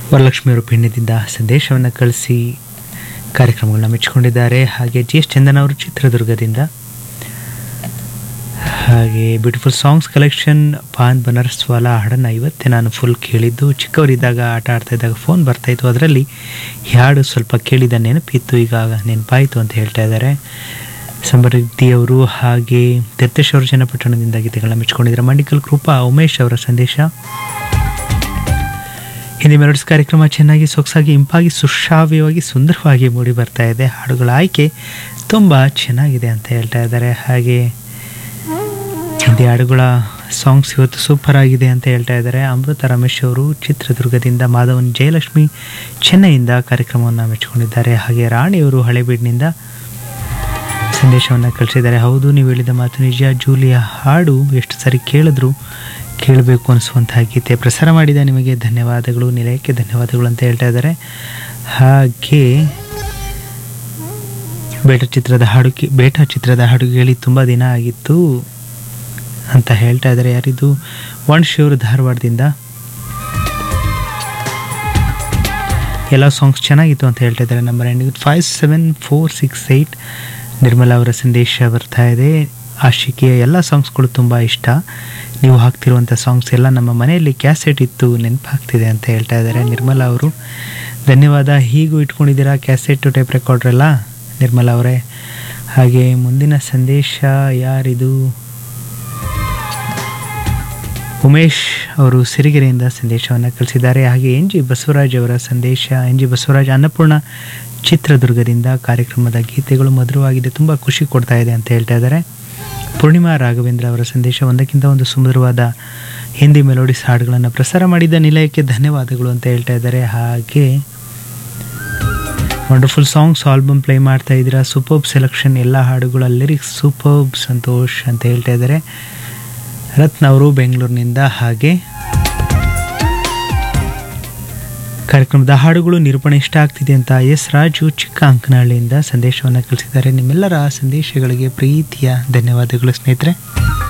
ವರಲಕ್ಷ್ಮಿಯವರು ಪೆಣ್ಣಿದಿಂದ ಸಂದೇಶವನ್ನು ಕಳಿಸಿ ಕಾರ್ಯಕ್ರಮಗಳನ್ನ ಮೆಚ್ಚಿಕೊಂಡಿದ್ದಾರೆ ಹಾಗೆ ಜಿ ಎಸ್ ಚಂದನ್ ಅವರು ಚಿತ್ರದುರ್ಗದಿಂದ ಹಾಗೆ beautiful songs collection paan Banaras wala ಹಾಡನ್ನು ಇವತ್ತೇ ನಾನು ಫುಲ್ ಕೇಳಿದ್ದು ಚಿಕ್ಕವರಿದ್ದಾಗ ಆಟ ಆಡ್ತಾ ಇದ್ದಾಗ ಫೋನ್ ಬರ್ತಾಯಿತ್ತು ಅದರಲ್ಲಿ ಈ ಹಾಡು ಸ್ವಲ್ಪ ಕೇಳಿದ ನೆನಪಿತ್ತು ಈಗ ನೆನಪಾಯಿತು ಅಂತ ಹೇಳ್ತಾ ಇದ್ದಾರೆ ಸಮೃದ್ಧಿಯವರು ಹಾಗೆ ತೀರ್ಥೇಶ್ವರ ಜನಪಟ್ಟಣದಿಂದ ಗೀತೆಗಳನ್ನ ಮೆಚ್ಚಿಕೊಂಡಿದ್ದಾರೆ ಮಂಡಿಕಲ್ ಕೃಪಾ ಉಮೇಶ್ ಅವರ ಸಂದೇಶ ಹಿಂದಿ ಮೆಲೋಡಿಸ್ ಕಾರ್ಯಕ್ರಮ ಚೆನ್ನಾಗಿ ಸೊಗಸಾಗಿ ಇಂಪಾಗಿ ಸುಶ್ರಾವ್ಯವಾಗಿ ಸುಂದರವಾಗಿ ಮೂಡಿ ಬರ್ತಾ ಇದೆ ಹಾಡುಗಳ ಆಯ್ಕೆ ತುಂಬ ಚೆನ್ನಾಗಿದೆ ಅಂತ ಹೇಳ್ತಾ ಇದ್ದಾರೆ ಹಾಗೆ ಹಿಂದಿ ಹಾಡುಗಳ ಸಾಂಗ್ಸ್ ಇವತ್ತು ಸೂಪರ್ ಆಗಿದೆ ಅಂತ ಹೇಳ್ತಾ ಇದ್ದಾರೆ ಅಮೃತ ರಮೇಶ್ ಅವರು ಚಿತ್ರದುರ್ಗದಿಂದ ಮಾಧವನ್ ಜಯಲಕ್ಷ್ಮಿ ಚೆನ್ನೈಯಿಂದ ಕಾರ್ಯಕ್ರಮವನ್ನು ಮೆಚ್ಚಿಕೊಂಡಿದ್ದಾರೆ ಹಾಗೆ ರಾಣಿಯವರು ಹಳೆಬೀಡಿನಿಂದ ಸಂದೇಶವನ್ನು ಕಳಿಸಿದ್ದಾರೆ ಹೌದು ನೀವು ಹೇಳಿದ ಮಾತು ನಿಜ ಜೂಲಿಯ ಹಾಡು ಎಷ್ಟು ಸರಿ ಕೇಳಿದ್ರು ಕೇಳಬೇಕು ಅನಿಸುವಂತಹ ಗೀತೆ ಪ್ರಸಾರ ಮಾಡಿದ ನಿಮಗೆ ಧನ್ಯವಾದಗಳು ನಿಲಯಕ್ಕೆ ಧನ್ಯವಾದಗಳು ಅಂತ ಹೇಳ್ತಾ ಇದ್ದಾರೆ ಹಾಗೆ ಬೇಟ ಚಿತ್ರದ ಹಾಡು ಕೇ- ಬೇಟ ಚಿತ್ರದ ಹಾಡು ಕೇಳಿ ತುಂಬ ದಿನ ಆಗಿತ್ತು ಅಂತ ಹೇಳ್ತಾ ಇದ್ದಾರೆ ಯಾರಿದು ವಣ್ಶಿಯವರು ಧಾರವಾಡದಿಂದ ಎಲ್ಲ ಸಾಂಗ್ಸ್ ಚೆನ್ನಾಗಿತ್ತು ಅಂತ ಹೇಳ್ತಾ ಇದ್ದಾರೆ number and five seven four six eight Nirmala ಅವರ ಸಂದೇಶ ಬರ್ತಾ ಇದೆ ಆಶಿಕೆಯ ಎಲ್ಲ ಸಾಂಗ್ಸ್ಗಳು ತುಂಬ ಇಷ್ಟ ನೀವು ಹಾಕ್ತಿರುವಂಥ ಸಾಂಗ್ಸ್ ಎಲ್ಲ ನಮ್ಮ ಮನೆಯಲ್ಲಿ ಕ್ಯಾಸೆಟ್ ಇತ್ತು ನೆನಪಾಗ್ತಿದೆ ಅಂತ ಹೇಳ್ತಾ ಇದ್ದಾರೆ ನಿರ್ಮಲಾ ಅವರು ಧನ್ಯವಾದ ಹೀಗೂ ಇಟ್ಕೊಂಡಿದ್ದೀರಾ ಕ್ಯಾಸೆಟ್ ಟೈಪ್ ರೆಕಾರ್ಡ್ರ್ ಎಲ್ಲ ನಿರ್ಮಲಾ ಅವರೇ ಹಾಗೆ ಮುಂದಿನ ಸಂದೇಶ ಯಾರಿದು ಉಮೇಶ್ ಅವರು ಸಿರಿಗೆರೆಯಿಂದ ಸಂದೇಶವನ್ನು ಕಳಿಸಿದ್ದಾರೆ ಹಾಗೆ ಎನ್ ಜಿ ಬಸವರಾಜ್ ಅವರ ಸಂದೇಶ ಎನ್ ಜಿ ಬಸವರಾಜ್ ಅನ್ನಪೂರ್ಣ ಚಿತ್ರದುರ್ಗದಿಂದ ಕಾರ್ಯಕ್ರಮದ ಗೀತೆಗಳು ಮಧುರವಾಗಿದೆ ತುಂಬ ಖುಷಿ ಕೊಡ್ತಾ ಇದೆ ಅಂತ ಹೇಳ್ತಾ ಇದ್ದಾರೆ ಪೂರ್ಣಿಮಾ ರಾಘವೇಂದ್ರ ಅವರ ಸಂದೇಶ ಒಂದಕ್ಕಿಂತ ಒಂದು ಸುಂದರವಾದ ಹಿಂದಿ ಮೆಲೋಡಿಸ್ ಹಾಡುಗಳನ್ನು ಪ್ರಸಾರ ಮಾಡಿದ ನಿಲಯಕ್ಕೆ ಧನ್ಯವಾದಗಳು ಅಂತ ಹೇಳ್ತಾ ಇದ್ದಾರೆ ಹಾಗೆ ವಂಡರ್ಫುಲ್ ಸಾಂಗ್ಸ್ ಆಲ್ಬಮ್ ಪ್ಲೇ ಮಾಡ್ತಾ ಇದ್ದೀರಾ ಸೂಪರ್ಬ್ ಸೆಲೆಕ್ಷನ್ ಎಲ್ಲ ಹಾಡುಗಳ ಲಿರಿಕ್ಸ್ ಸೂಪರ್ಬ್ ಸಂತೋಷ್ ಅಂತ ಹೇಳ್ತಾ ಇದ್ದಾರೆ ರತ್ನ ಅವರು ಬೆಂಗಳೂರಿನಿಂದ ಹಾಗೆ ಕಾರ್ಯಕ್ರಮದ ಹಾಡುಗಳು ನಿರೂಪಣೆ ಇಷ್ಟ ಆಗ್ತಿದೆ ಅಂತ ಎಸ್ ರಾಜು ಚಿಕ್ಕ ಅಂಕನಹಳ್ಳಿಯಿಂದ ಸಂದೇಶವನ್ನು ಕಳಿಸಿದ್ದಾರೆ ನಿಮ್ಮೆಲ್ಲರ ಸಂದೇಶಗಳಿಗೆ ಪ್ರೀತಿಯ ಧನ್ಯವಾದಗಳು ಸ್ನೇಹಿತರೆ